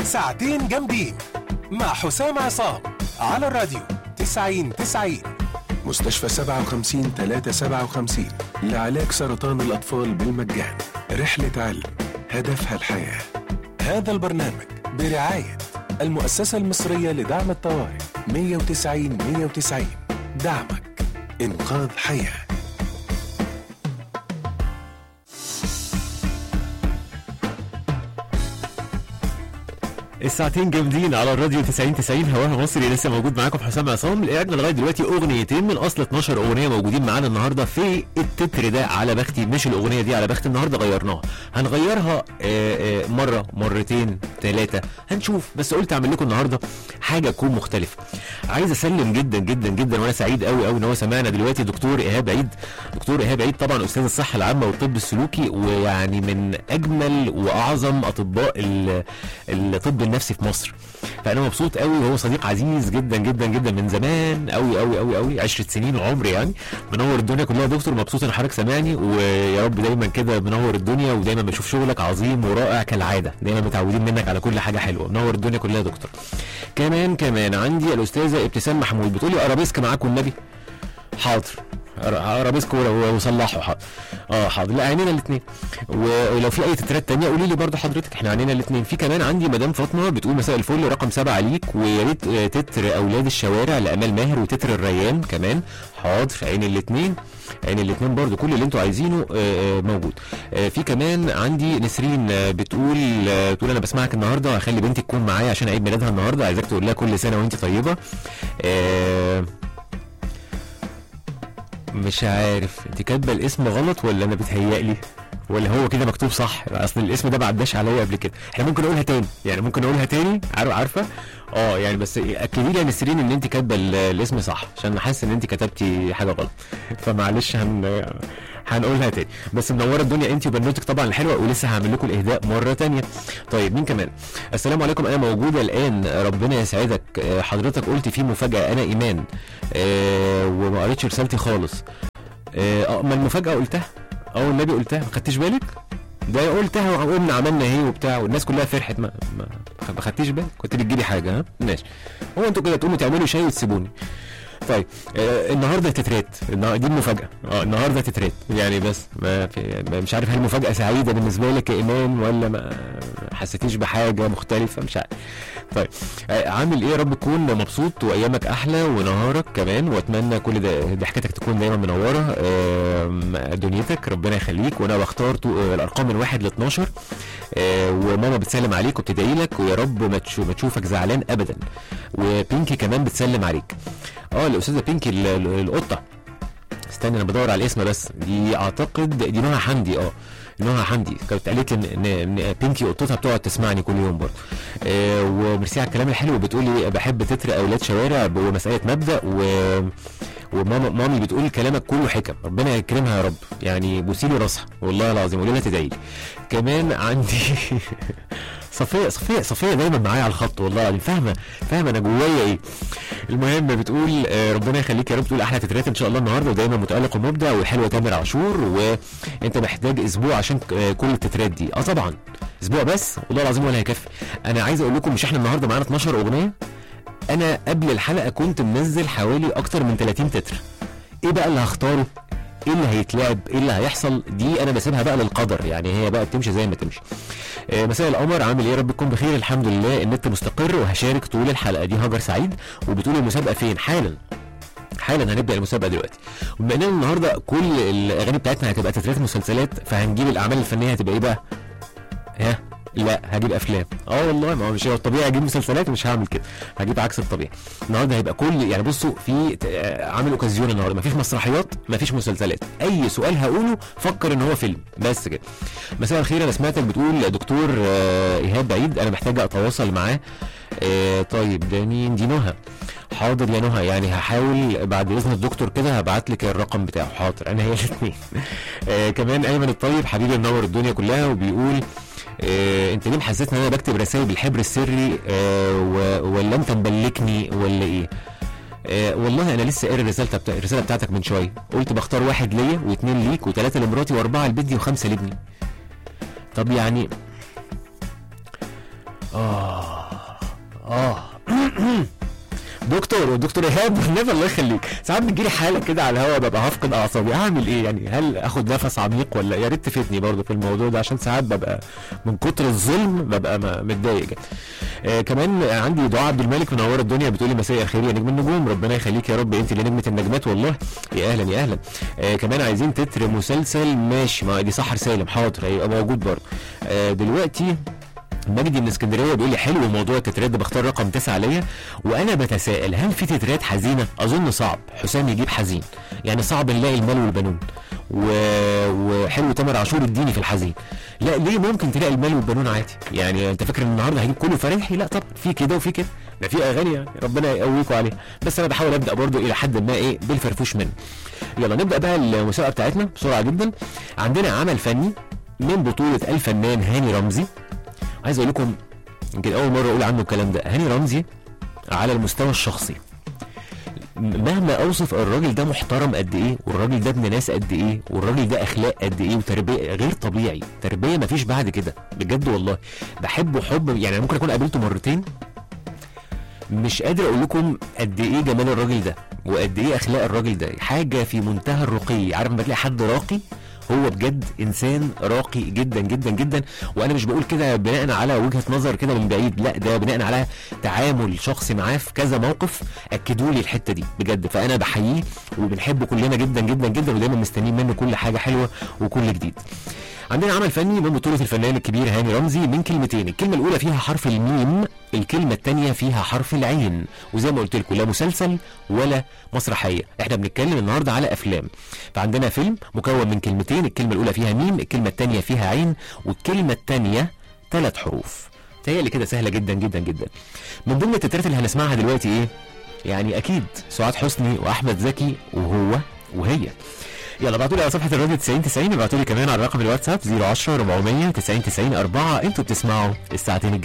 ساعتين جامدين مع حسام عصام على الراديو 90 90 مستشفى 57 357 لعلاج سرطان الأطفال بالمجان رحلة علم هدفها الحياة هذا البرنامج برعاية المؤسسة المصرية لدعم الطوارئ 190 190 دعمك إنقاذ حياه الساعتين جامدين على الراديو 90 90 هواها مصري لسه موجود معاكم حسام عصام قعدنا لغايه دلوقتي اغنيتين من اصل 12 اغنيه موجودين معانا النهارده في التتر ده على بختي مش الاغنيه دي على بختي النهارده غيرناها هنغيرها آه، آه، مره مرتين ثلاثه هنشوف بس قلت اعمل لكم النهارده حاجه تكون مختلفه عايز اسلم جدا جدا جدا وانا سعيد قوي قوي ان هو سمعنا دلوقتي دكتور ايهاب عيد دكتور ايهاب عيد طبعا استاذ الصحه العامه والطب السلوكي ويعني من اجمل واعظم اطباء ال- الطب النفسي في مصر فانا مبسوط قوي وهو صديق عزيز جدا جدا جدا من زمان قوي قوي قوي قوي 10 سنين عمري يعني منور الدنيا كلها يا دكتور مبسوط ان حضرتك سامعني ويا رب دايما كده منور الدنيا ودايما بشوف شغلك عظيم ورائع كالعاده دايما متعودين منك على كل حاجه حلوه منور الدنيا كلها يا دكتور كمان كمان عندي الاستاذه ابتسام محمود بتقولي ارابيسك معاكم النبي حاضر ارابيسك و- وصلحوا حاضر اه حاضر لا عينينا الاثنين ولو في اي تترات تانية قولي لي برضه حضرتك احنا عينينا الاثنين في كمان عندي مدام فاطمه بتقول مساء الفل رقم سبعة ليك ويا ريت آه، تتر اولاد الشوارع لامال ماهر وتتر الريان كمان حاضر عين الاثنين عين الاثنين برضه كل اللي انتوا عايزينه آه، آه، موجود آه، في كمان عندي نسرين آه، بتقول آه، بتقول انا بسمعك النهارده هخلي بنتي تكون معايا عشان عيد ميلادها النهارده عايزاك تقول لها كل سنه وانت طيبه آه، مش عارف انت كاتبه الاسم غلط ولا انا بتهيألي ولا هو كده مكتوب صح اصل الاسم ده ما عداش عليا قبل كده احنا ممكن نقولها تاني يعني ممكن نقولها تاني عارف عارفه اه يعني بس اكدي لي يا نسرين ان انت كاتبه ال- الاسم صح عشان حاسس ان انت كتبتي حاجه غلط فمعلش هن هنقولها تاني بس منوره الدنيا انت وبنوتك طبعا الحلوه ولسه هعمل لكم الاهداء مره تانية طيب مين كمان السلام عليكم انا موجوده الان ربنا يسعدك آه، حضرتك قلت في مفاجاه انا ايمان آه، وما قريتش رسالتي خالص اه آه، ما المفاجاه قلتها اه النبي قلتها ما خدتش بالك ده قلتها وقمنا عملنا ايه وبتاع والناس كلها فرحت ما ما, ما خدتيش بالك كنت بتجيبي حاجه ها ماشي هو انتوا كده تقوموا تعملوا شاي وتسيبوني طيب آه النهارده تترات النها- دي المفاجاه اه النهارده تترات يعني بس ما في ما- مش عارف هل مفاجاه سعيده بالنسبه لك يا ايمان ولا ما حسيتيش بحاجه مختلفه مش عارف طيب آه، عامل ايه يا رب تكون مبسوط وايامك احلى ونهارك كمان واتمنى كل ده ضحكتك تكون دايما منوره آم، دنيتك ربنا يخليك وانا بختار تو- آه، الارقام من واحد ل 12 آه، وماما بتسلم عليك وبتدعي لك ويا رب ما تشو- ما تشوفك زعلان ابدا وبينكي كمان بتسلم عليك اه الاستاذه بينكي ال- ال- القطه استنى انا بدور على الاسم بس دي اعتقد دي نهى حمدي اه نهى حمدي كانت قالت لي ان إن- إن بينكي قطتها بتقعد تسمعني كل يوم برضه آه وميرسي على الكلام الحلو بتقولي بحب تتر اولاد شوارع ومساله مبدا و وماما مامي بتقول كلامك كله حكم ربنا يكرمها يا رب يعني بوسي لي راسها والله العظيم قولي لها تدعي لي كمان عندي صفيه صفيه صفيه دايما معايا على الخط والله العظيم فاهمه فاهمه انا جوايا ايه المهم بتقول آه، ربنا يخليك يا رب تقول احلى تترات ان شاء الله النهارده ودايما متالق ومبدع والحلوه تامر عاشور وانت محتاج اسبوع عشان آه، كل التترات دي اه طبعا اسبوع بس والله العظيم ولا هيكفي انا عايز اقول لكم مش احنا النهارده معانا 12 اغنيه انا قبل الحلقه كنت منزل حوالي اكتر من 30 تتر ايه بقى اللي هختاره ايه اللي هيتلعب ايه اللي هيحصل دي انا بسيبها بقى للقدر يعني هي بقى بتمشي زي ما تمشي آه، مساء القمر عامل ايه يا رب تكون بخير الحمد لله النت مستقر وهشارك طول الحلقه دي هاجر سعيد وبتقول المسابقه فين حالا حالا هنبدا المسابقه دلوقتي وبما اننا النهارده كل الاغاني بتاعتنا هتبقى تترات مسلسلات فهنجيب الاعمال الفنيه هتبقى ايه بقى ها لا هجيب افلام اه والله ما هو مش هو الطبيعي اجيب مسلسلات مش هعمل كده هجيب عكس الطبيعي النهارده هيبقى كل يعني بصوا في ت- آه، عامل اوكازيون النهارده مفيش مسرحيات مفيش مسلسلات اي سؤال هقوله فكر ان هو فيلم بس كده مساء الخير انا سمعتك بتقول دكتور آه، ايهاب بعيد انا محتاجه اتواصل معاه آه، طيب ده مين دي نهى حاضر يا نهى يعني هحاول بعد اذن الدكتور كده هبعت لك الرقم بتاعه حاضر انا هي الاثنين آه كمان ايمن الطيب حبيبي منور الدنيا كلها وبيقول آه انت ليه محسسني ان انا بكتب رسائل بالحبر السري آه و- ولا انت مبلكني ولا ايه آه والله انا لسه قاري الرساله بتاع الرساله بتاعتك من شويه قلت بختار واحد ليا واثنين ليك وثلاثه لمراتي واربعه لبنتي وخمسه لابني طب يعني اه اه دكتور ودكتور ايهاب والنبي الله يخليك ساعات بتجيلي حاله كده على الهوا ببقى هفقد اعصابي اعمل ايه يعني هل اخد نفس عميق ولا يا ريت تفيدني برضه في الموضوع ده عشان ساعات ببقى من كتر الظلم ببقى م- متضايق جدا. آه كمان عندي دعاء عبد الملك منوره الدنيا بتقولي مساء الخير يا نجم النجوم ربنا يخليك يا رب انت اللي نجمه النجمات والله يا اهلا يا اهلا آه كمان عايزين تتر مسلسل ماشي ما دي سحر سالم حاضر هيبقى موجود برضه آه دلوقتي مجدي من اسكندريه بيقول لي حلو موضوع التترات ده بختار رقم تسعه ليا وانا بتساءل هل في تترات حزينه؟ اظن صعب حسام يجيب حزين يعني صعب نلاقي المال والبنون و... وحلو تامر عاشور اديني في الحزين لا ليه ممكن تلاقي المال والبنون عادي يعني انت فاكر ان النهارده هجيب كله فريحي لا طب في كده وفي كده ده في اغاني يعني ربنا يقويكم عليها بس انا بحاول ابدا برضو الى حد ما ايه بالفرفوش منه يلا نبدا بقى المسابقه بتاعتنا بسرعه جدا عندنا عمل فني من بطوله الفنان هاني رمزي عايز اقول لكم يمكن اول مره اقول عنه الكلام ده هاني رمزي على المستوى الشخصي مهما اوصف الراجل ده محترم قد ايه والراجل ده ابن ناس قد ايه والراجل ده اخلاق قد ايه وتربيه غير طبيعي تربيه مفيش بعد كده بجد والله بحبه حب يعني أنا ممكن اكون قابلته مرتين مش قادر اقول لكم قد ايه جمال الراجل ده وقد ايه اخلاق الراجل ده حاجه في منتهى الرقي عارف لما تلاقي حد راقي هو بجد انسان راقي جدا جدا جدا وانا مش بقول كده بناء على وجهه نظر كده من بعيد لا ده بناء على تعامل شخصي معاه في كذا موقف اكدوا لي الحته دي بجد فانا بحييه وبنحبه كلنا جدا جدا جدا ودايما مستنيين منه كل حاجه حلوه وكل جديد عندنا عمل فني من بطولة الفنان الكبير هاني رمزي من كلمتين الكلمة الأولى فيها حرف الميم الكلمة الثانية فيها حرف العين وزي ما قلت لكم لا مسلسل ولا مسرحية احنا بنتكلم النهاردة على أفلام فعندنا فيلم مكون من كلمتين الكلمة الأولى فيها ميم الكلمة الثانية فيها عين والكلمة الثانية ثلاث حروف تهيألي كده سهلة جدا جدا جدا من ضمن التترات اللي هنسمعها دلوقتي ايه يعني أكيد سعاد حسني وأحمد زكي وهو وهي يلا ابعتوا لي على صفحه الراديو 90 90 ابعتوا لي كمان على رقم الواتساب 010 400 90 90 4 انتوا بتسمعوا الساعتين الجايين